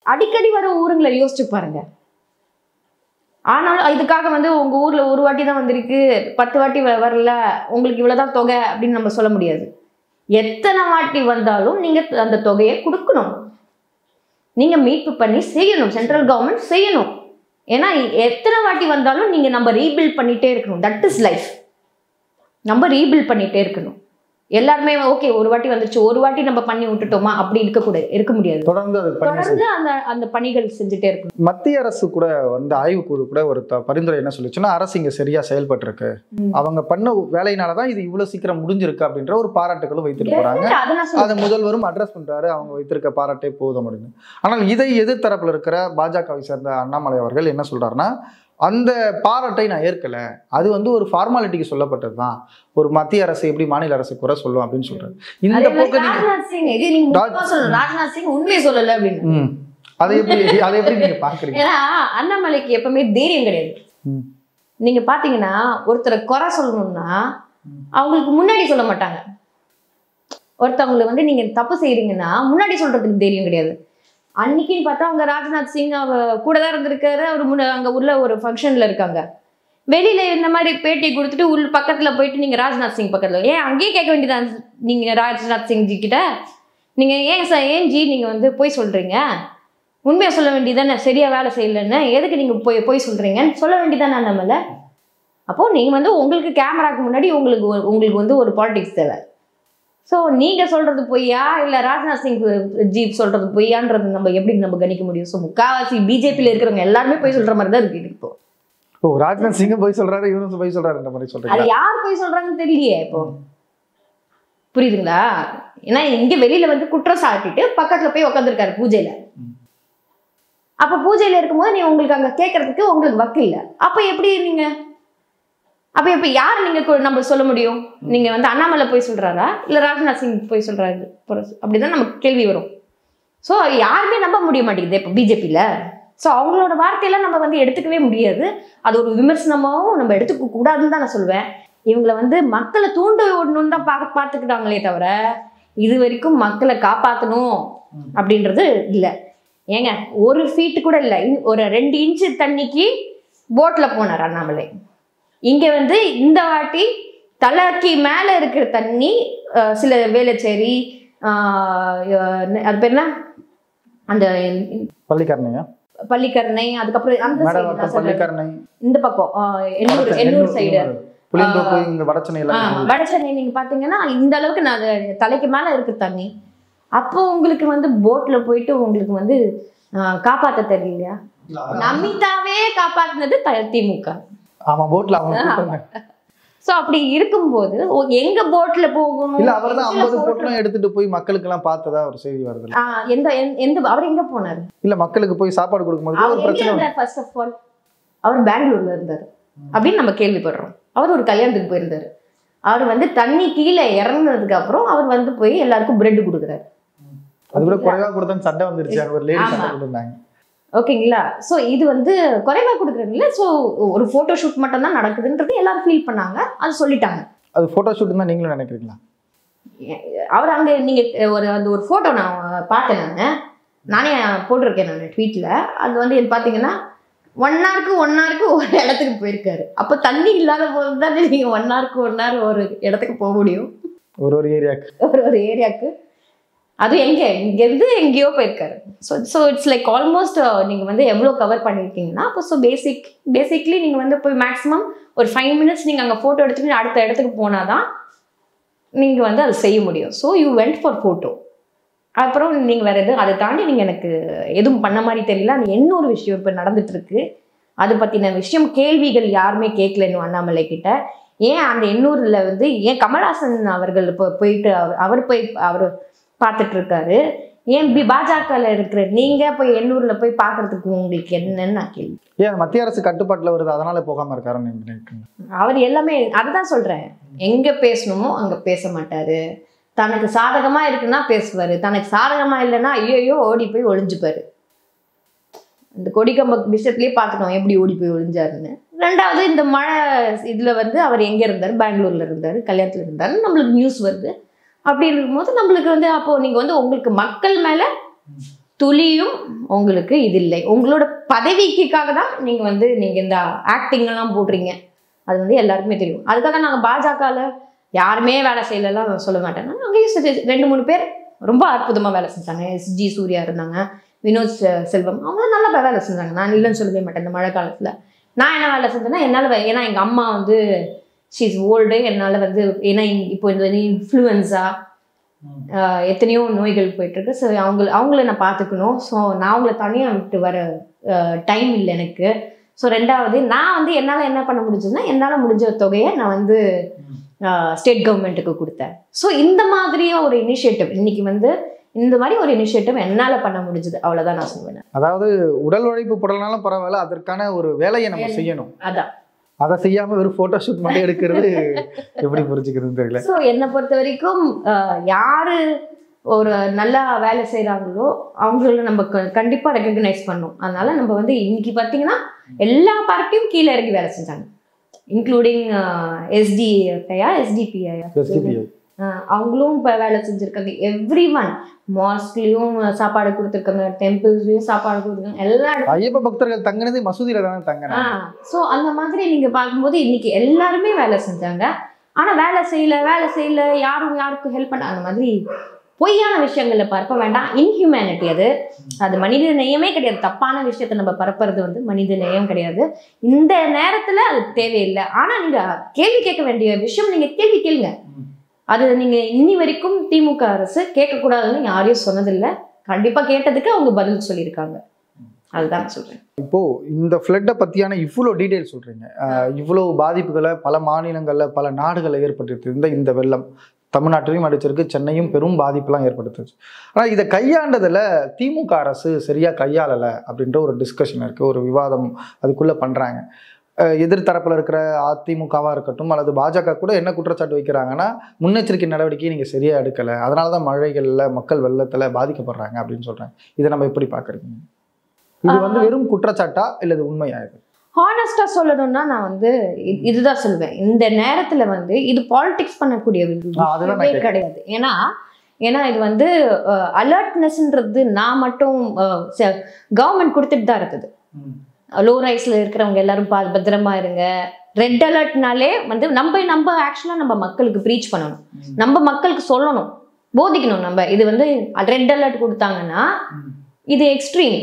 அடிக்கடி வர ஊருங்களை யோசிச்சு பாருங்க ஆனாலும் இதுக்காக வந்து உங்க ஊர்ல ஒரு வாட்டி தான் வந்திருக்கு பத்து வாட்டி வ- வரல உங்களுக்கு இவ்வளவுதான் தொகை அப்படின்னு நம்ம சொல்ல முடியாது எத்தனை வாட்டி வந்தாலும் நீங்க அந்த தொகையை கொடுக்கணும் நீங்க மீட்பு பண்ணி செய்யணும் சென்ட்ரல் கவர்மெண்ட் செய்யணும் ஏன்னா எத்தனை வாட்டி வந்தாலும் நீங்க நம்ம ரீபில்ட் பண்ணிட்டே இருக்கணும் தட் இஸ் லைஃப் நம்ம ரீபில்ட் பண்ணிட்டே இருக்கணும் எல்லாருமே ஓகே ஒரு வாட்டி வந்துருச்சு ஒரு வாட்டி நம்ம பண்ணி விட்டுட்டோமா அப்படி இருக்கக்கூடாது இருக்க முடியாது தொடர்ந்து அது பண்ணி தொடர்ந்து அந்த அந்த பணிகள் செஞ்சுட்டே இருக்கணும் மத்திய அரசு கூட வந்து ஆய்வுக்குழு கூட ஒரு த- பரிந்துரை என்ன சொல்லுச்சுன்னா அரசு இங்க சரியா செயல்பட்டிருக்கு ம். அவங்க பண்ண வேலையினால தான் இது இவ்வளவு சீக்கிரம் முடிஞ்சிருக்கு அப்படின்ற ஒரு பாராட்டுகளும் வைத்துட்டு போறாங்க அதை நான் அதை சொல்றேன். முதல்வரும் அட்ரஸ் பண்றாரு அவங்க வைத்திருக்க பாராட்டே போதும் அப்படின்னு ஆனால் இதை எதிர்த்தரப்புல இருக்கிற பாஜகவை சேர்ந்த அண்ணாமலை அவர்கள் என்ன சொல்றாருன்னா அந்த பாராட்டை நான் ஏற்கல அது வந்து ஒரு ஃபார்மாலிட்டிக்கு சொல்லப்பட்டது தான் ஒரு மத்திய அரசு எப்படி மாநில அரசு குறை சொல்லும் அப்படின்னு சொல்றாரு இந்த அதே மாதிரி போக்கு நீங்க ராஜ்நாத் சிங் இது நீங்க ராஜ்- முக்கியமா சொல்லணும் ராஜ்நாத் சிங் உண்மையை சொல்லல அப்படின்னு ம். அதை எப்படி அதை எப்படி நீங்க பாக்குறீங்க ஏன்னா அண்ணாமலைக்கு எப்பவுமே தைரியம் கிடையாது ம். நீங்க பாத்தீங்கன்னா ஒருத்தரை குறை சொல்லணும்னா அவங்களுக்கு முன்னாடி சொல்ல மாட்டாங்க ஒருத்தவங்களை வந்து நீங்க தப்பு செய்றீங்கன்னா முன்னாடி சொல்றதுக்கு தைரியம் கிடையாது அன்னைக்குன்னு பார்த்தா அவங்க ராஜ்நாத் சிங் அவ கூட தான் இருந்திருக்காரு அவர் முன்ன அங்க உள்ள ஒரு ஃபங்க்ஷன்ல இருக்காங்க வெளியில இந்த மாதிரி பேட்டி கொடுத்துட்டு உள் பக்கத்துல போயிட்டு நீங்க ராஜ்நாத் சிங் பக்கத்துல ஏன் அங்கேயே கேட்க வேண்டியதான் நீங்க ராஜ்நாத் சிங் ஜி கிட்ட நீங்க ஏன் சார் ஏன் ஜி நீங்க வந்து போய் சொல்றீங்க உண்மையை சொல்ல வேண்டியதானே சரியா வேலை செய்யலன்னு எதுக்கு நீங்க போய் போய் சொல்றீங்கன்னு சொல்ல வேண்டியதானே நம்மள அப்போ நீங்க வந்து உங்களுக்கு கேமராக்கு முன்னாடி உங்களுக்கு ஒரு- உங்களுக்கு வந்து ஒரு பாலிடிக்ஸ் தேவை ஸோ நீங்க சொல்றது பொய்யா இல்ல ராஜ்நாத் சிங் ஜி சொல்றது பொய்யான்றது நம்ம எப்படி நம்ம கணிக்க முடியும் ஸோ முக்காவாசி பிஜேபியில் இருக்கிறவங்க எல்லாருமே போய் சொல்ற மாதிரி தான் இருக்கு இப்போ ஓ ராஜ்நாத் சிங்கும் போய் சொல்றாரு இவரும் போய் சொல்றாருன்ற மாதிரி அது சொல்றீங்க யார் போய் சொல்றாங்கன்னு தெரியலையே இப்போ புரியுதுங்களா ஏன்னா இங்க வெளியில வந்து குற்றம் சாட்டிட்டு பக்கத்துல போய் உட்காந்துருக்காரு பூஜையில ம். அப்ப பூஜையில இருக்கும்போது நீ உங்களுக்கு அங்க கேட்கறதுக்கு உங்களுக்கு வக்கு இல்ல அப்ப எப்படி நீங்க அப்ப இப்ப யார் நீங்க கு- நம்ம சொல்ல முடியும் நீங்க வந்து அண்ணாமலை போய் சொல்றாரா இல்ல ராஜ்நாத் சிங் போய் சொல்றாரு போற- அப்படிதான் நமக்கு கேள்வி வரும் ஸோ யாருமே நம்ப முடிய மாட்டேங்குது இப்போ பிஜேபியில் ஸோ அவங்களோட வார்த்தையெல்லாம் நம்ம வந்து எடுத்துக்கவே முடியாது அது ஒரு விமர்சனமாகவும் நம்ம எடுத்துக்க கூடாதுன்னு தான் நான் சொல்வேன் இவங்களை வந்து மக்களை தூண்ட விடணும்னு தான் பார்க்க பார்த்துக்கிட்டாங்களே தவிர இது வரைக்கும் மக்களை காப்பாற்றணும் அப்படின்றது இல்லை ஏங்க ஒரு ஃபீட்டு கூட இல்லை ஒரு ரெண்டு இன்ச்சு தண்ணிக்கு போட்டில் போனார் அண்ணாமலை இங்கே வந்து இந்த வாட்டி தலைக்கு மேலே இருக்கிற தண்ணி அஹ், சில வேலைச்சேரி ஆஹ், அஹ், அது பேர் என்ன அந்த பள்ளிக்கரணையா பள்ளிக்கரணை அதுக்கப்புறம் அந்த side மேடவாக்கம் நான் சொல்றது. பள்ளிக்கரணை இந்த பக்கம் ஆஹ், எண்ணூர் வடச்சென்னை, எண்ணூர் சைடு புளியந்தோப்பு இங்க வடச்சென்னை எல்லாம் வட சென்னை நீங்க பாத்தீங்கன்னா இந்த அளவுக்கு நான் அது தலைக்கு மேல இருக்கு தண்ணி அப்போ உங்களுக்கு வந்து போட்ல போயிட்டு உங்களுக்கு வந்து ஆஹ், காப்பாத்த தெரியலையா நமிதாவே காப்பாத்துனது த- திமுக ஆமா போட்ல அவங்க கூப்பிட்டாங்க. சோ அப்படி இருக்கும்போது ஓ- எங்க போட்ல போகணும் இல்ல அவர் தான் எதுல ஐம்பது போகணும்? போட்லாம் எடுத்துட்டு போய் மக்களுக்கு எல்லாம் பார்த்ததா ஒரு செய்தி வருது ஆஹ், எந்த எந்த- எந்த அவர் எங்க போனாரு இல்ல மக்களுக்கு போய் சாப்பாடு கொடுக்கும்போது அவர் ஒரு எங்க பிரச்சனை இருந்தார் ஃபர்ஸ்ட் ஆஃப் ஆல் அவர் பெங்களூர்ல இருந்தாரு அப்படின்னு நம்ம கேள்விப்படுறோம் அவர் ஒரு கல்யாணத்துக்கு போயிருந்தாரு அவர் வந்து தண்ணி கீழே இறங்குனதுக்கு அப்புறம் அவர் வந்து போய் எல்லாருக்கும் பிரெட் கொடுக்குறாரு அது கூட குறைவா கொடுத்தா சண்டை வந்துருச்சு அங்க ஒரு லேடி ஆமா. சண்டை கொடுத்தாங்க ஓகேங்களா ஸோ இது வந்து குறைவா கொடுக்குறீங்களா ஸோ ஒரு ஃபோட்டோ ஷூட் மட்டும் தான் நடக்குதுன்றது எல்லாரும் ஃபீல் பண்ணாங்க அது சொல்லிட்டாங்க அது போட்டோ ஷூட் தான் நீங்களும் நினைக்கிறீங்களா அவர் அங்கே நீங்கள் ஒரு அந்த ஒரு ஃபோட்டோ நான் பார்த்தேன் நான் நானே போட்டிருக்கேன் நான் ட்வீட்டில் அது வந்து என்ன பார்த்தீங்கன்னா ஒன் ஹவருக்கு ஒன் ஹவருக்கு ஒரு இடத்துக்கு போயிருக்காரு அப்போ தண்ணி இல்லாத போது தானே நீங்கள் ஒன் ஹவருக்கு ஒன் ஹவர் ஒரு இடத்துக்கு போக முடியும் ஒரு ஒரு ஏரியாக்கு ஒரு ஒரு ஏரியாவுக்கு அதுவும் எங்கே இங்கேருந்து எங்கேயோ போயிருக்காரு so so it's like almost நீங்கள் வந்து எவ்வளோ கவர் பண்ணியிருக்கீங்கன்னா அப்போ ஸோ பேசிக் பேசிக்லி நீங்கள் வந்து போய் மேக்ஸிமம் ஒரு ஃபைவ் மினிட்ஸ் நீங்கள் அங்கே ஃபோட்டோ எடுத்துட்டு அடுத்த இடத்துக்கு போனால் தான் நீங்கள் வந்து அதை செய்ய முடியும் so you went for photo அப்புறம் நீங்கள் வேறு எதுவும் அதை தாண்டி நீங்கள் எனக்கு எதுவும் பண்ண மாதிரி தெரியல அந்த இன்னொரு விஷயம் இப்போ நடந்துட்டு இருக்கு அது பற்றின விஷயம் கேள்விகள் யாருமே கேட்கல இன்னும் அண்ணாமலை கிட்ட ஏன் அந்த எண்ணூரில் வந்து ஏன் கமல்ஹாசன் அவர்கள் இப்போ போயிட்டு அவர் அவர் போய் அவர் பார்த்துட்டு இருக்காரு ஏன் பி பாஜகவில் இருக்கிற நீங்கள் போய் எண்ணூரில் போய் பார்க்கறதுக்கு உங்களுக்கு என்னன்னு நான் கேள்வி ஏன் மத்திய அரசு கட்டுப்பாட்டுல வருது அதனால போகாம இருக்காருன்னு நீங்க நினைக்கிறீங்க அவர் எல்லாமே அதுதான் சொல்கிறேன் எங்கே பேசணுமோ அங்கே பேச மாட்டாரு தனக்கு சாதகமா இருக்குன்னா பேசுவாரு தனக்கு சாதகமா இல்லைன்னா ஐயோ ஓடி போய் ஒளிஞ்சுப்பாரு இந்த கொடிக்கம்ப விஷயத்துலயே பார்த்துட்டோம் எப்படி ஓடி போய் ஒளிஞ்சாருன்னு ரெண்டாவது இந்த மழை இதுல வந்து அவர் எங்க இருந்தார் பெங்களூர்ல இருந்தார் கல்யாணத்துல இருந்தாரு நம்மளுக்கு நியூஸ் வருது அப்படி இருக்கும்போது நம்மளுக்கு வந்து அப்போ நீங்க வந்து உங்களுக்கு மக்கள் மேல துளியும் உங்களுக்கு இது இல்லை உங்களோட பதவிக்காக தான் நீங்க வந்து நீங்க இந்த ஆக்டிங் எல்லாம் போடுறீங்க அது வந்து எல்லாருக்குமே தெரியும் அதுக்காக நாங்க பாஜகல யாருமே வேலை செய்யலாம் சொல்ல மாட்டேன் அங்கேயும் சரி, ரெண்டு மூணு பேர் ரொம்ப அற்புதமா வேலை செஞ்சாங்க எஸ் ஜி சூர்யா இருந்தாங்க வினோத் செ- செல்வம் அவங்களும் நல்லா வே- வேலை செஞ்சாங்க நான் இல்லைன்னு சொல்லவே மாட்டேன் இந்த மழை காலத்துல நான் என்ன வேலை செஞ்சேன்னா என்னால் ஏன்னா எங்க அம்மா வந்து ஷீஸ் ஓல்டு என்னால் வந்து ஏன்னா இ- இப்போ இந்த இன்ஃப்ளூயன்ஸா எத்தனையோ நோய்கள் போயிட்டு இருக்கு ஸோ அவங்க அவங்கள நான் பார்த்துக்கணும் ஸோ நான் அவங்கள தனியாக விட்டு வர டைம் இல்லை எனக்கு ஸோ ரெண்டாவது நான் வந்து என்னால் என்ன பண்ண முடிஞ்சதுன்னா என்னால் முடிஞ்ச தொகையை நான் வந்து ஸ்டேட் கவர்மெண்ட்டுக்கு கொடுத்தேன் ஸோ இந்த மாதிரியே ஒரு இனிஷியேட்டிவ் இன்னைக்கு வந்து இந்த மாதிரி ஒரு இனிஷியேட்டிவ் என்னால் பண்ண முடிஞ்சது அவ்வளோதான் நான் சொல்லுவேன் அதாவது உடல் உழைப்பு போடலனாலும் பரவாயில்ல அதற்கான ஒரு வேலையை நம்ம செய்யணும் அதான் அதை செய்யாம வெறும் போட்டோ ஷூட் மட்டும் எடுக்கிறது எப்படி புரிஞ்சுக்கிறதுன்னு தெரியல ஸோ என்னை பொறுத்த வரைக்கும் அஹ், யாரு ஒரு நல்லா வேலை செய்கிறாங்களோ அவங்கள நம்ம க- கண்டிப்பா ரெக்கக்னைஸ் பண்ணணும் அதனால நம்ம வந்து இன்னைக்கு பார்த்தீங்கன்னா எல்லா பார்ட்டியும் கீழே இறங்கி வேலை செஞ்சாங்க இன்க்ளூடிங் எஸ்டி ஐயா எஸ்டிபிஐ SDPI. அவங்களும் இப்போ வேலை செஞ்சுருக்காங்க எவ்ரி ஒன் மாஸ்க்லேயும் சாப்பாடு கொடுத்துருக்காங்க டெம்பிள்ஸ்லேயும் சாப்பாடு கொடுத்துருக்காங்க எல்லா ஐயப்ப பக்தர்கள் தங்கினது மசூதியில தானே தங்கினாங்க ஸோ அந்த மாதிரி நீங்க பார்க்கும்போது இன்னைக்கு எல்லாருமே வேலை செஞ்சாங்க ஆனா வேலை செய்யல வேலை செய்யல யாரும் யாருக்கும் ஹெல்ப் பண்ண அந்த மாதிரி பொய்யான விஷயங்களை பரப்ப வேண்டாம் இன்ஹியூமனிட்டி அது அது மனித நேயமே கிடையாது தப்பான விஷயத்த நம்ம பரப்புறது வந்து மனித நேயம் கிடையாது இந்த நேரத்துல அது தேவையில்லை ஆனா நீங்க கேள்வி கேட்க வேண்டிய விஷயம் நீங்க கேள்வி கேளுங்க அது நீங்க இன்னி வரைக்கும் திமுக அரசு கேட்கக்கூடாதுன்னு யாரையும் சொன்னதில்லை கண்டிப்பா கேட்டதுக்கு அவங்க பதில் சொல்லியிருக்காங்க அதுதான் நான் சொல்றேன் இப்போ இந்த ஃப்ளட்டை பத்தியான இவ்வளோ டீடைல் சொல்றீங்க அஹ் இவ்வளோ பாதிப்புகளை பல மாநிலங்கள்ல பல நாடுகளில் ஏற்படுத்தியிருந்த இந்த வெள்ளம் தமிழ்நாட்டிலையும் அடிச்சிருக்கு சென்னையும் பெரும் பாதிப்புலாம் ஏற்படுத்துச்சு ஆனால் இதை கையாண்டதில் திமுக அரசு சரியா கையாளலை அப்படின்ற ஒரு டிஸ்கஷன் இருக்கு ஒரு விவாதம் அதுக்குள்ள பண்றாங்க அஹ் எதிர்த்தரப்புல இருக்கிற அதிமுகவா இருக்கட்டும் அல்லது பாஜக கூட என்ன குற்றச்சாட்டு வைக்கிறாங்கன்னா முன்னெச்சரிக்கை நடவடிக்கை நீங்க சரியா எடுக்கல அதனால தான் மழைகள்ல மக்கள் வெள்ளத்துல பாதிக்கப்படுறாங்க அப்படின்னு சொல்றாங்க இதை நம்ம எப்படி பாக்குறீங்க இது வந்து வெறும் குற்றச்சாட்டா இல்ல இது உண்மையா இது ஹானஸ்டா சொல்லணும்னா நான் வந்து இ- இதுதான் சொல்லுவேன் இந்த நேரத்துல வந்து இது பாலிடிக்ஸ் பண்ணக்கூடிய ஒரு ஆ, அதுதான் நான் விஷயமே கிடையாது ஏன்னா ஏன்னா இது வந்து அலர்ட்னஸ்ன்றது நான் மட்டும் கவர்மெண்ட் கொடுத்துட்டு தான் இருக்குது லோ ரைஸ்ல இருக்கிறவங்க எல்லாரும் பா பத்திரமா இருங்க ரெட் அலர்ட்னாலே வந்து நம்ம நம்ம ஆக்சுவலாக நம்ம மக்களுக்கு ப்ரீச் பண்ணணும் நம்ம மக்களுக்கு சொல்லணும் போதிக்கணும் நம்ம இது வந்து ரெட் அலர்ட் கொடுத்தாங்கன்னா இது எக்ஸ்ட்ரீம்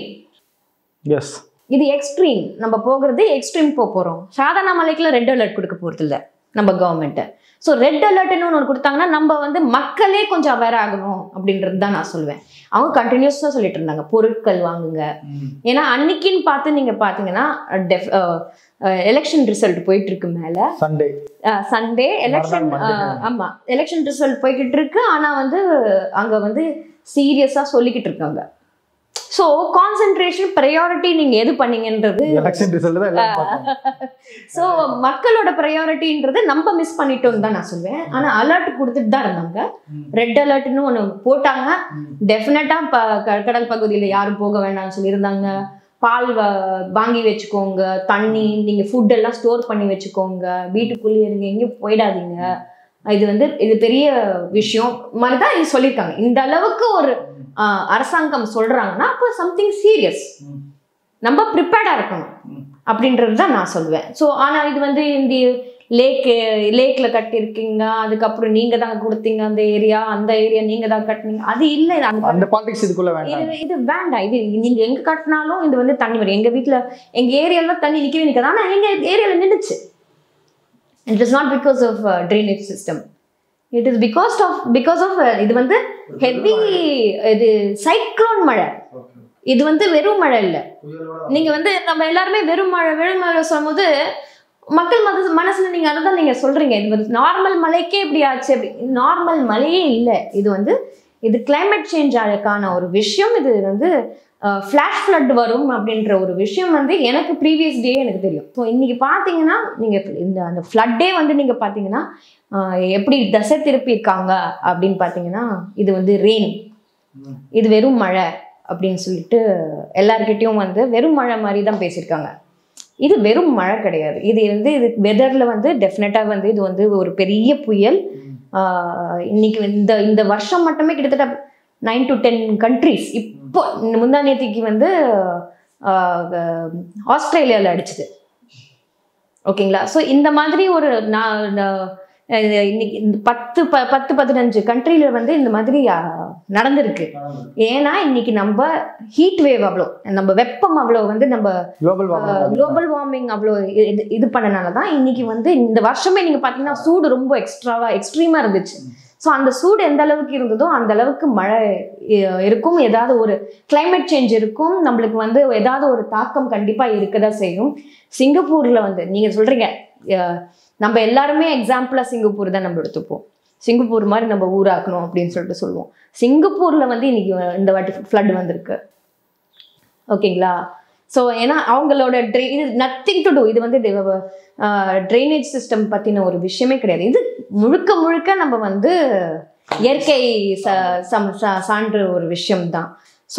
எஸ் இது எக்ஸ்ட்ரீம் நம்ம போகிறது எக்ஸ்ட்ரீம் போக போகிறோம் சாதாரண மலைக்குலாம் ரெட் அலர்ட் கொடுக்க போகிறது இல்லை நம்ம கவர்மெண்ட்டு ஸோ ரெட் அலர்ட்னு ஒன்று கொடுத்தாங்கன்னா நம்ம வந்து மக்களே கொஞ்சம் அவேர் ஆகணும் அப்படின்றது தான் நான் சொல்லுவேன் அவங்க கண்டினியூஸாக சொல்லிட்டு இருந்தாங்க பொருட்கள் வாங்குங்க ஏன்னா அன்னைக்குன்னு பார்த்து நீங்கள் பார்த்தீங்கன்னா டெஃப் எலெக்ஷன் ரிசல்ட் போயிட்டு இருக்கு மேலே சண்டே சண்டே எலெக்ஷன் மறுநாள் Monday. ஆமா எலெக்ஷன் ரிசல்ட் போய்கிட்டு இருக்கு ஆனா வந்து அங்க வந்து சீரியஸா சொல்லிக்கிட்டு இருக்காங்க ஸோ கான்சென்ட்ரேஷன் ப்ரையாரிட்டி நீங்க எது பண்ணீங்கன்றது எலெக்ஷன் ரிசல்ட் தான் எல்லாரும் பார்த்தாங்க. ஸோ மக்களோட ப்ரையாரிட்டின்றது நம்ம மிஸ் பண்ணிட்டோம்னு தான் நான் சொல்லுவேன் ஆனா அலர்ட் கொடுத்துட்டு தான் இருந்தாங்க ரெட் அலர்ட்னு ஒன்று போட்டாங்க டெஃபினட்டா ப க- கடல் பகுதியில் யாரும் போக வேண்டாம்னு சொல்லியிருந்தாங்க பால் வ- வாங்கி வச்சுக்கோங்க தண்ணி நீங்க ஃபுட் எல்லாம் ஸ்டோர் பண்ணி வச்சுக்கோங்க வீட்டுக்குள்ளேயே இருங்க எங்கேயும் போயிடாதீங்க இது வந்து இது பெரிய விஷயம் மாதிரி தான் இது சொல்லியிருக்காங்க இந்த அளவுக்கு ஒரு ஆஹ், அரசாங்கம் சொல்றாங்கன்னா அப்போ சம்திங் சீரியஸ் ம். நம்ம ப்ரிப்பேர்டா இருக்கணும் ம். அப்படின்றது தான் நான் சொல்லுவேன் ஸோ ஆனா இது வந்து இந்த லேக்கு லேக்ல கட்டியிருக்கீங்க அதுக்கப்புறம் நீங்க தான் கொடுத்தீங்க அந்த ஏரியா அந்த ஏரியா நீங்க தான் கட்டினீங்க அது இல்லை இது அந்த அந்த பாலிடிக்ஸ் இதுக்குள்ள வேண்டாம் இது இது வேண்டாம் இது நீங்க எங்க கட்டினாலும் இது வந்து தண்ணி வரும் எங்க வீட்ல எங்க ஏரியால தண்ணி நிக்கவே நிக்காது ஆனா எங்க ஏரியால நின்றுச்சு it is not because of drainage system it is because of because of இது வந்து ஹெவி இது சைக்ளோன் மழை இது வந்து வெறும் மழை இல்லை நீங்க வந்து நம்ம எல்லாருமே வெறும் மழை வெறும் மழை சொல்லும்போது மக்கள் மனசு மனசுல நீங்க அதை தான் நீங்க சொல்றீங்க இது வந்து நார்மல் மழைக்கே இப்படி ஆச்சு அப்படி நார்மல் மழையே இல்லை இது வந்து இது climate சேஞ்ச் ஆகிறதுக்கான ஒரு விஷயம் இது வந்து ஃப்ளாஷ் ஃப்ளட் வரும் அப்படின்ற ஒரு விஷயம் வந்து எனக்கு ப்ரீவியஸ் டே எனக்கு தெரியும் ஸோ இன்னைக்கு பார்த்தீங்கன்னா நீங்கள் இந்த அந்த ஃப்ளட்டே வந்து நீங்கள் பார்த்தீங்கன்னா ஆஹ் எப்படி தசை திருப்பியிருக்காங்க அப்படின்னு பார்த்தீங்கன்னா இது வந்து ரெயின் இது வெறும் மழை அப்படின்னு சொல்லிட்டு எல்லார்கிட்டயும் வந்து வெறும் மழை மாதிரி தான் பேசியிருக்காங்க இது வெறும் மழை கிடையாது இது வந்து இது வெதரில் வந்து டெஃபினட்டாக வந்து இது வந்து ஒரு பெரிய புயல் ஆஹ் இன்னைக்கு இந்த இந்த வருஷம் மட்டுமே கிட்டத்தட்ட நைன் டு டென் கண்ட்ரீஸ் இப்போ இந்த முந்தா நேத்திக்கு வந்து ஆஸ்திரேலியாவில் அடிச்சுது ஓகேங்களா ஸோ இந்த மாதிரி ஒரு நான் நான், அஹ், இன்னைக்கு இந்த பத்து ப பத்து பதினஞ்சு கண்ட்ரியில் வந்து இந்த மாதிரி அஹ், நடந்திருக்கு ஏன்னா இன்னைக்கு நம்ம ஹீட் வேவ் அவ்வளோ நம்ம வெப்பம் அவ்வளோ வந்து நம்ம குளோபல் வார்மிங் குளோபல் வார்மிங் அவ்வளோ இது இது பண்ணனால தான் இன்னைக்கு வந்து இந்த வருஷமே நீங்கள் பார்த்தீங்கன்னா சூடு ரொம்ப எக்ஸ்ட்ராவா எக்ஸ்ட்ரீமாக இருந்துச்சு ஸோ அந்த சூடு எந்த அளவுக்கு இருந்ததோ அந்த அளவுக்கு மழை இ- இருக்கும் ஏதாவது ஒரு climate சேஞ்ச் இருக்கும் நம்மளுக்கு வந்து ஏதாவது ஒரு தாக்கம் கண்டிப்பாக இருக்க தான் செய்யும் சிங்கப்பூரில் வந்து நீங்கள் சொல்கிறீங்க நம்ம எல்லாருமே எக்ஸாம்பிளாக சிங்கப்பூர் தான் நம்ம எடுத்துப்போம் சிங்கப்பூர் மாதிரி நம்ம ஊராக்கணும் அப்படின்னு சொல்லிட்டு சொல்லுவோம் சிங்கப்பூரில் வந்து இன்னைக்கு இந்த வாட்டி ஃப்ளட் வந்திருக்கு ஓகேங்களா ஸோ ஏன்னா அவங்களோட ட்ரை இது நத்திங் டு டூ இது வந்து ட்ரைனேஜ் சிஸ்டம் பற்றின ஒரு விஷயமே கிடையாது இது முழுக்க முழுக்க நம்ம வந்து இயற்கை ச சம் சா- சான்ற ஒரு விஷயம்தான் ஸோ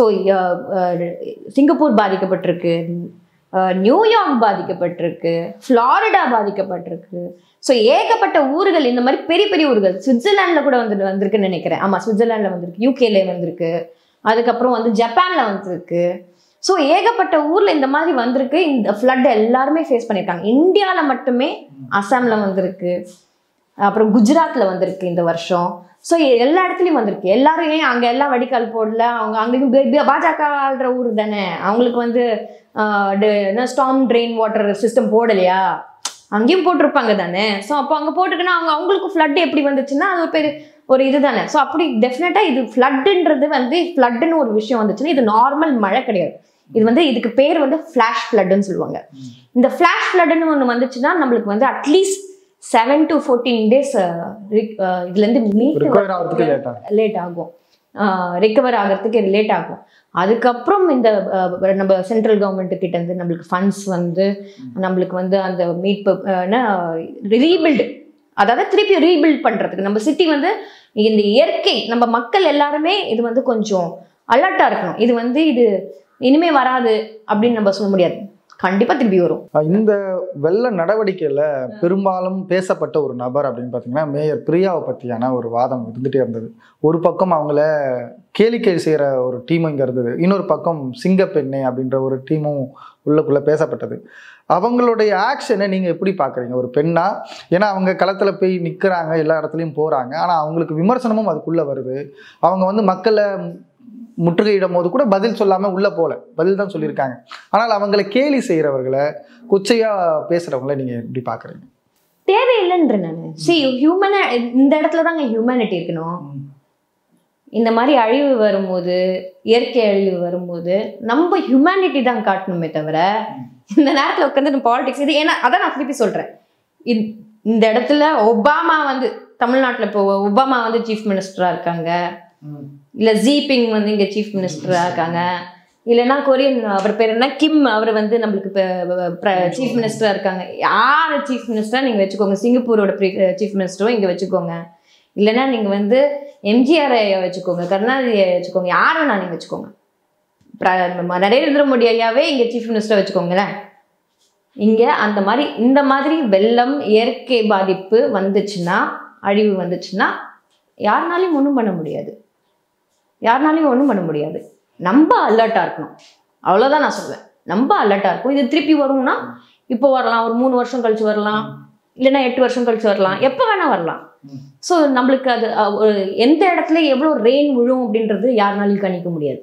சிங்கப்பூர் பாதிக்கப்பட்டிருக்கு அஹ், நியூயார்க் பாதிக்கப்பட்டிருக்கு ஃப்ளாரிடா பாதிக்கப்பட்டிருக்கு ஸோ ஏகப்பட்ட ஊர்கள் இந்த மாதிரி பெரிய பெரிய ஊர்கள் சுவிட்சர்லாண்டில் கூட வந்து வந்திருக்குன்னு நினைக்கிறேன் ஆமாம் சுவிட்சர்லாண்டில் வந்திருக்கு யூகேல வந்திருக்கு அதுக்கப்புறம் வந்து ஜப்பானில் வந்திருக்கு ஸோ ஏகப்பட்ட ஊரில் இந்த மாதிரி வந்திருக்கு இந்த ஃப்ளட் எல்லாருமே ஃபேஸ் பண்ணியிருக்காங்க இந்தியாவில் மட்டுமே அசாமில் வந்திருக்கு அப்புறம் குஜராத்தில் வந்திருக்கு இந்த வருஷம் ஸோ எல்லா இடத்துலையும் வந்திருக்கு எல்லாரும் ஏன் அங்கே எல்லாம் வடிகால் போடல அவங்க அங்கேயும் பாஜக ஆள்ற ஊர் தானே அவங்களுக்கு வந்து ஆஹ், ட- என்ன ஸ்டாம் ட்ரெயின் வாட்டர் சிஸ்டம் போடலையா அங்கேயும் போட்டிருப்பாங்க தானே ஸோ அப்போ அங்கே போட்டுக்குன்னா அவங்க அவங்களுக்கு ஃப்ளட் எப்படி வந்துச்சுன்னா அது ஒரு பெரிய ஒரு இது தானே ஸோ அப்படி டெஃபினட்டாக இது ஃப்ளட்டுன்றது வந்து ஃப்ளட்டுன்னு ஒரு விஷயம் வந்துச்சுன்னா இது நார்மல் மழை கிடையாது இது வந்து இதுக்கு பேர் வந்து ஃப்ளாஷ் ஃப்ளட்டுன்னு சொல்லுவாங்க இந்த ஃப்ளாஷ் ஃப்ளட்டுன்னு ஒன்று வந்துச்சுன்னா நம்மளுக்கு வந்து at least seven to fourteen days இதுலேருந்து மீட் ரிகவர் ஆகிறதுக்கு லேட் ஆகும் லேட் ஆகும் ரிகவர் ஆகிறதுக்கு லேட் ஆகும் அதுக்கப்புறம் இந்த அஹ், நம்ம சென்ட்ரல் கவர்மெண்ட் கிட்ட இருந்து நம்மளுக்கு ஃபண்ட்ஸ் வந்து நம்மளுக்கு வந்து அந்த மீட்பு ரீபில்டு அதாவது திருப்பி ரீபில்ட் பண்றதுக்கு நம்ம சிட்டி வந்து இந்த இயற்கை நம்ம மக்கள் எல்லாருமே இது வந்து கொஞ்சம் அலர்ட்டா இருக்கணும் இது வந்து இது இனிமே வராது அப்படின்னு நம்ம சொல்ல முடியாது கண்டிப்பா திருப்பி வரும் இந்த வெள்ள நடவடிக்கையில் பெரும்பாலும் பேசப்பட்ட ஒரு நபர் அப்படின்னு பார்த்தீங்கன்னா மேயர் பிரியாவை பற்றியான ஒரு வாதம் இருந்துகிட்டே இருந்தது ஒரு பக்கம் அவங்கள கேளிக்கை செய்கிற ஒரு டீமும் இங்கே இருந்தது இன்னொரு பக்கம் சிங்கப்பெண்ணை அப்படின்ற ஒரு டீமும் உள்ளுக்குள்ளே பேசப்பட்டது அவங்களுடைய ஆக்ஷனை நீங்கள் எப்படி பார்க்குறீங்க ஒரு பெண்ணா ஏன்னா அவங்க களத்தில் போய் நிற்கிறாங்க எல்லா இடத்துலையும் போகிறாங்க ஆனால் அவங்களுக்கு விமர்சனமும் அதுக்குள்ளே வருது அவங்க வந்து மக்களை முற்றுகையிடும் போது கூட பதில் சொல்லாமல் உள்ளே போகல பதில் தான் சொல்லியிருக்காங்க ஆனால் அவங்களை கேலி செய்கிறவர்களை குச்சையாக பேசுகிறவங்கள நீங்கள் எப்படி பார்க்குறீங்க தேவையில்லைன்ற நான் சி ஹியூமன இந்த இடத்துல தாங்க ஹியூமனிட்டி இருக்கணும் இந்த மாதிரி அழிவு வரும்போது இயற்கை அழிவு வரும்போது நம்ம ஹியூமனிட்டி தான் காட்டணுமே தவிர இந்த நேரத்தில் உட்காந்து பாலிடிக்ஸ் இது ஏன்னா அதான் நான் திருப்பி சொல்கிறேன் இந்த இடத்துல ஒபாமா வந்து தமிழ்நாட்டில் இப்போ ஒபாமா வந்து சீஃப் மினிஸ்டராக இருக்காங்க இல்லை ஜீபிங் வந்து இங்கே சீஃப் மினிஸ்டராக இருக்காங்க இல்லைன்னா கொரியன் அவர் பேர் என்ன கிம் அவர் வந்து நம்மளுக்கு இப்போ சீஃப் மினிஸ்டராக இருக்காங்க யார் சீஃப் மினிஸ்டராக நீங்கள் வச்சுக்கோங்க சிங்கப்பூரோட சீஃப் மினிஸ்டரும் இங்கே வச்சுக்கோங்க இல்லைன்னா நீங்கள் வந்து எம்ஜிஆரை வச்சுக்கோங்க கருணாநிதியை வச்சுக்கோங்க யார் வேணா நீங்கள் வச்சுக்கோங்க பிர- நரேந்திர மோடி ஐயாவே இங்கே சீஃப் மினிஸ்டர் வச்சுக்கோங்களேன் இங்கே அந்த மாதிரி இந்த மாதிரி வெள்ளம் இயற்கை பாதிப்பு வந்துச்சுன்னா அழிவு வந்துச்சுன்னா யாருனாலையும் ஒன்றும் பண்ண முடியாது யாருனாலையும் ஒன்றும் பண்ண முடியாது நம்ம அலர்ட்டாக இருக்கணும் அவ்வளோதான் நான் சொல்லுவேன் நம்ம அலர்ட்டாக இருக்கும் இது திருப்பி வரும்னா இப்போ வரலாம் ஒரு மூணு வருஷம் கழிச்சு வரலாம் இல்லைன்னா எட்டு வருஷம் கழிச்சு வரலாம் எப்போ வேணால் வரலாம் ஸோ நம்மளுக்கு அது அஹ், ஒரு எந்த இடத்துல எவ்வளோ ரெயின் விழும் அப்படின்றது யாருனாலையும் கணிக்க முடியாது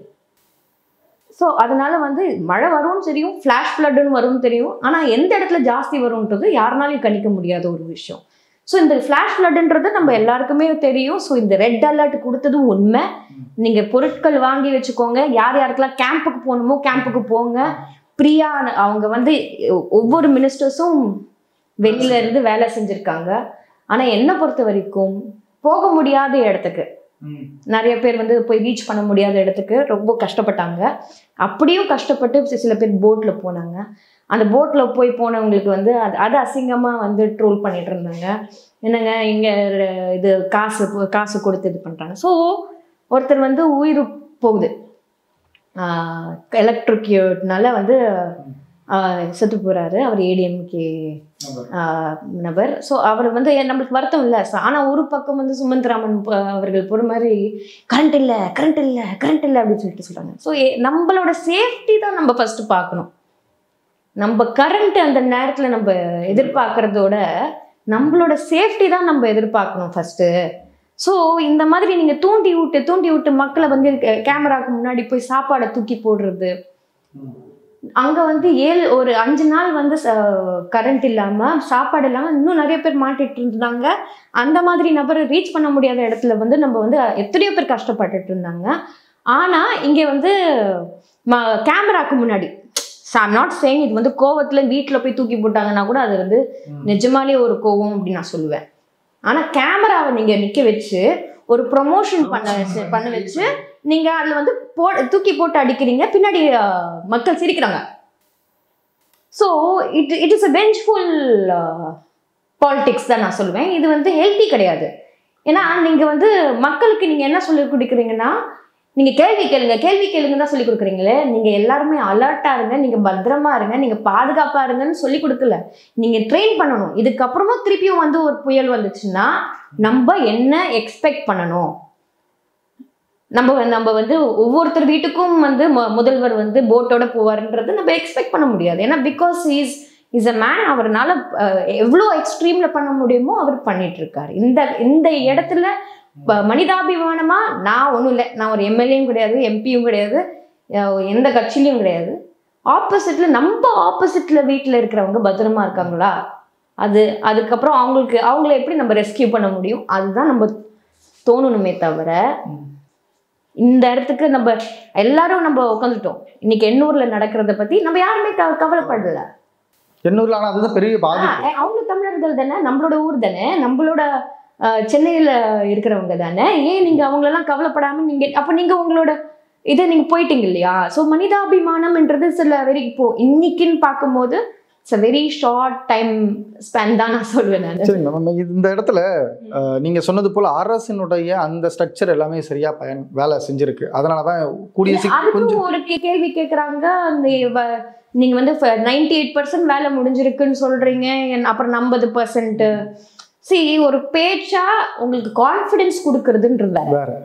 ஸோ அதனால வந்து மழை வரும்னு தெரியும் ஃப்ளாஷ் ஃப்ளட்டுன்னு வரும்னு தெரியும் ஆனால் எந்த இடத்துல ஜாஸ்தி வரும்ன்றது யாருனாலையும் கணிக்க முடியாத ஒரு விஷயம் ஸோ இந்த ஃப்ளாஷ் ஃப்ளட்டுன்றது நம்ம எல்லாருக்குமே தெரியும் ஸோ இந்த ரெட் அலர்ட் கொடுத்ததும் உண்மை நீங்கள் பொருட்கள் வாங்கி வச்சுக்கோங்க யார் யாருக்கெல்லாம் கேம்புக்கு போகணுமோ கேம்புக்கு போங்க பிரியா அவங்க வந்து ஒவ்வொரு மினிஸ்டர்ஸும் வெளியில இருந்து வேலை செஞ்சுருக்காங்க ஆனால் என்னை பொறுத்த வரைக்கும் போக முடியாத இடத்துக்கு நிறைய பேர் வந்து போய் ரீச் பண்ண முடியாத இடத்துக்கு ரொம்ப கஷ்டப்பட்டாங்க அப்படியும் கஷ்டப்பட்டு சி- சில பேர் போட்டில் போனாங்க அந்த போட்டில் போய் போனவங்களுக்கு வந்து அது அது அசிங்கமாக வந்து ட்ரோல் பண்ணிட்டு இருந்தாங்க என்னங்க இங்கே இது காசு போ- காசு கொடுத்து இது பண்ணுறாங்க ஸோ ஒருத்தர் வந்து உயிர் போகுது எலக்ட்ரிக்யூட்னால வந்து செத்து போறாரு அவர் ஏடிஎம்கே நபர் ஸோ அவர் வந்து நம்மளுக்கு வருத்தம் இல்லை ஆனால் ஒரு பக்கம் வந்து சுமந்த்ராமன் ப- அவர்கள் போகிற மாதிரி கரண்ட் இல்லை கரண்ட் இல்லை கரண்ட் இல்லை அப்படின்னு சொல்லிட்டு சொல்கிறாங்க ஸோ நம்மளோட சேஃப்டி தான் நம்ம ஃபஸ்ட்டு பார்க்கணும் நம்ம கரண்ட் அந்த நேரத்தில் நம்ம எதிர்பார்க்கறதோட நம்மளோட சேஃப்டி தான் நம்ம எதிர்பார்க்கணும் ஃபஸ்ட்டு ஸோ இந்த மாதிரி நீங்கள் தூண்டி விட்டு தூண்டி விட்டு மக்களை வந்து கேமராக்கு முன்னாடி போய் சாப்பாடை தூக்கி போடுறது அங்கே வந்து ஏழு ஒரு அஞ்சு நாள் வந்து கரண்ட் இல்லாமல் சாப்பாடு இல்லாமல் இன்னும் நிறைய பேர் மாட்டிட்டு இருந்தாங்க அந்த மாதிரி நபரை ரீச் பண்ண முடியாத இடத்துல வந்து நம்ம வந்து எத்தனையோ பேர் கஷ்டப்பட்டுட்டு இருந்தாங்க ஆனால் இங்கே வந்து ம கேமராக்கு முன்னாடி ஐம் நாட் சேயிங் இது வந்து கோவத்தில் வீட்டில் போய் தூக்கி போட்டாங்கன்னா கூட அது வந்து நிஜமாலே ஒரு கோவம் அப்படின்னு நான் சொல்லுவேன் ஆனால் கேமராவை நீங்கள் நிற்க வச்சு ஒரு ப்ரொமோஷன் பண்ண வச்சு பண்ண வச்சு நீங்கள் அதில் வந்து போ தூக்கி போட்டு அடிக்கிறீங்க பின்னாடி அஹ், மக்கள் சிரிக்கிறாங்க so it it is a vengeful politics தான் நான் சொல்லுவேன் இது வந்து ஹெல்த்தி கிடையாது ஏன்னா நீங்கள் வந்து மக்களுக்கு நீங்கள் என்ன சொல்லி கொடுக்குறீங்கன்னா நீங்கள் கேள்வி கேளுங்க கேள்வி கேளுங்க தான் சொல்லி கொடுக்குறீங்களே நீங்கள் எல்லாருமே அலர்ட்டாக இருங்க நீங்கள் பத்திரமா இருங்க நீங்கள் பாதுகாப்பாக இருங்கன்னு சொல்லி கொடுக்கல நீங்கள் ட்ரெயின் பண்ணணும் இதுக்கப்புறமும் திருப்பியும் வந்து ஒரு புயல் வந்துச்சுன்னா நம்ம என்ன எக்ஸ்பெக்ட் பண்ணணும் நம்ம நம்ம வந்து ஒவ்வொருத்தர் வீட்டுக்கும் வந்து மு- முதல்வர் வந்து போட்டோட போவார்ன்றது நம்ம எக்ஸ்பெக்ட் பண்ண முடியாது ஏன்னா because is is a man அவர்னால அஹ், எவ்வளோ எக்ஸ்ட்ரீம்ல பண்ண முடியுமோ அவர் பண்ணிட்டு இருக்காரு இந்த இந்த இடத்துல ப- மனிதாபிமானமா நான் ஒன்றும் இல்லை நான் ஒரு எம்எல்ஏயும் கிடையாது எம்பியும் கிடையாது அஹ், எந்த கட்சியிலையும் கிடையாது ஆப்போசிட்ல நம்ம ஆப்போசிட்ல வீட்டில் இருக்கிறவங்க பத்திரமா இருக்காங்களா அது அதுக்கப்புறம் அவங்களுக்கு அவங்கள எப்படி நம்ம ரெஸ்கியூ பண்ண முடியும் அதுதான் நம்ம தோணணுமே தவிர இந்த இடத்துக்கு நம்ம எல்லாரும் நம்ம உட்காந்துட்டோம் இன்னைக்கு எண்ணூர்ல நடக்கிறத பத்தி நம்ம யாருமே க- கவலைப்படல எண்ணூர்ல ஆனால் அதுதான் பெரிய பாதிப்பு ஆ, அவங்க தமிழர்கள் தானே நம்மளோட ஊர் தானே நம்மளோட ஆ, சென்னையில இருக்கிறவங்க தானே ஏன் நீங்க அவங்களெல்லாம் கவலைப்படாம நீங்க அப்ப நீங்க உங்களோட இதை நீங்க போயிட்டீங்க இல்லையா ஸோ மனிதாபிமானம்ன்றது சில வெரி இப்போ இன்னைக்குன்னு பார்க்கும்போது it's a very short time span தான் நான் சொல்லுவேன் நான் சரிங்க மேம் இந்த இடத்துல அஹ், நீங்க சொன்னது போல அரசினுடைய அந்த ஸ்ட்ரக்சர் எல்லாமே சரியா பயன் வேலை செஞ்சிருக்கு அதனால தான் கூடிய சீக்கிரம் கொஞ்சம் அதுக்கும் ஒரு கே- கேள்வி கேக்குறாங்க அந்த வ- நீங்க வந்து நைன்டி எயிட் பர்சன்ட் வேலை முடிஞ்சிருக்குன்னு சொல்றீங்க என் அப்புறம் ஐம்பது பர்சன்ட் சி ஒரு பேச்சா உங்களுக்கு கான்ஃபிடன்ஸ் கொடுக்கறதுன்றது வேற வேற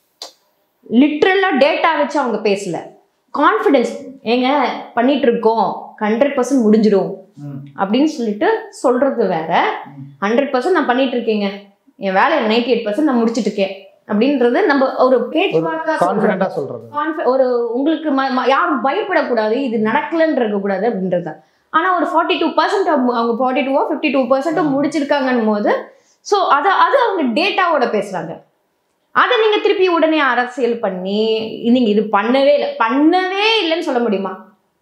லிட்ரலா டேட்டா வச்சு அவங்க பேசல கான்ஃபிடன்ஸ் ஏங்க பண்ணிட்டு இருக்கோம் ஹண்ட்ரட் பர்சன்ட் முடிஞ்சிடும் அப்படின்னு சொல்லிட்டு சொல்றது வேற ஹண்ட்ரட் பர்சன்ட் நான் பண்ணிட்டு இருக்கேங்க என் வேலையை நைன்டி எயிட் பர்சன்ட் நான் முடிச்சிட்டு இருக்கேன் அப்படின்றது நம்ம ஒரு பேச்சுவாக்கா சொல்றது. கான்ஃபிடென்ட்டா சொல்றது Confi- ஒரு உங்களுக்கு ம- ம- யாரும் பயப்படக்கூடாது இது நடக்கலன்னு இருக்கக்கூடாது அப்படின்றது ஆனா ஒரு ஃபார்ட்டி டூ பர்சன்ட் அவங்க ஃபார்ட்டி டூவோ ஃபிஃப்டி டூ பர்சன்ட்டோ முடிச்சிருக்காங்கன்னும் போது ஸோ அதை அது அவங்க டேட்டாவோட பேசுறாங்க அதை நீங்க திருப்பி உடனே அரசியல் பண்ணி நீங்க இது பண்ணவே இல்லை பண்ணவே இல்லைன்னு சொல்ல முடியுமா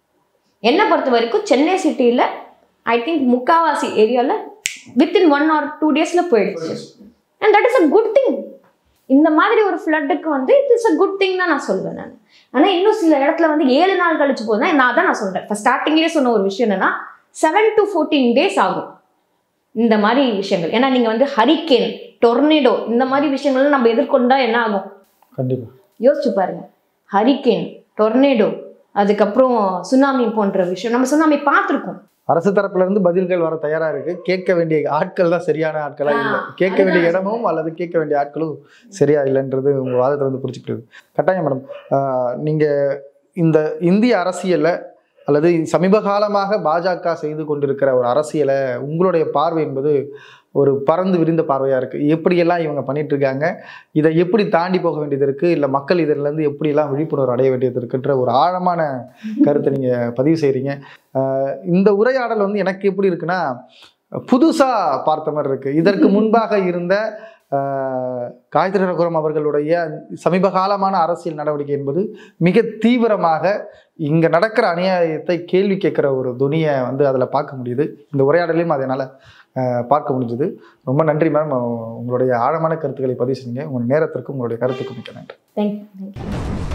என்னை பொறுத்த வரைக்கும் சென்னை சிட்டியில் ஐ திங்க் முக்காவாசி ஏரியாவில் வித்தின் ஒன் ஆர் டூ டேஸில் போயிடுச்சு and that is a good thing இந்த மாதிரி ஒரு ஃப்ளட்டுக்கு வந்து it is a good thing தான் நான் சொல்வேன் நான் ஆனால் இன்னும் சில இடத்துல வந்து ஏழு நாள் கழிச்சு போதுனா நான் தான் நான் சொல்கிறேன் இப்போ ஸ்டார்டிங்லேயே சொன்ன ஒரு விஷயம் என்னன்னா செவன் டு ஃபோர்டீன் டேஸ் ஆகும் இந்த மாதிரி விஷயங்கள் ஏன்னா நீங்கள் வந்து ஹரிக்கேன் டொர்னேடோ இந்த மாதிரி விஷயங்கள் நம்ம எதிர்கொண்டா என்ன ஆகும் கண்டிப்பா யோசிச்சு பாருங்க ஹரிக்கேன் டொர்னேடோ அதுக்கப்புறம் சுனாமி போன்ற விஷயம் நம்ம சுனாமி பார்த்துருக்கோம் அரசு தரப்புல இருந்து பதில்கள் வர தயாரா இருக்கு கேட்க வேண்டிய ஆட்கள் தான் சரியான ஆட்களா ஆ, இல்லை கேட்க அதுதான் வேண்டிய நான் இடமும் அல்லது கேட்க வேண்டிய ஆட்களும் சரியா இல்லைன்றது உங்க வாதத்தை வந்து புரிச்சுக்கிறது கட்டாயம் மேடம் ஆஹ், நீங்க இந்த இந்திய அரசியலை அல்லது சமீப காலமாக பாஜக செய்து கொண்டிருக்கிற ஒரு அரசியலை உங்களுடைய பார்வை என்பது ஒரு பறந்து விரிந்த பார்வையா இருக்கு எப்படியெல்லாம் இவங்க பண்ணிட்டு இருக்காங்க இதை எப்படி தாண்டி போக வேண்டியது இருக்கு இல்லை மக்கள் இதுல இருந்து எப்படியெல்லாம் விழிப்புணர்வு அடைய வேண்டியது இருக்குன்ற ஒரு ஆழமான கருத்தை நீங்க பதிவு செய்றீங்க ஆஹ் இந்த உரையாடல் வந்து எனக்கு எப்படி இருக்குன்னா புதுசா பார்த்த மாதிரி இருக்கு இதற்கு முன்பாக இருந்த ஆஹ், காயத்ரி ரகுரம் அவர்களுடைய சமீப காலமான அரசியல் நடவடிக்கை என்பது மிக தீவிரமாக இங்க நடக்கிற அநியாயத்தை கேள்வி கேட்கிற ஒரு துணியை வந்து அதுல பார்க்க முடியுது இந்த உரையாடலையும் அதனால ஆஹ், பார்க்க முடிஞ்சது ரொம்ப நன்றி மேம் உங்களுடைய ஆழமான கருத்துக்களை பதிவு செஞ்சீங்க உங்கள் நேரத்திற்கும் உங்களுடைய கருத்துக்கும் மிக்க நன்றி தேங்க்யூ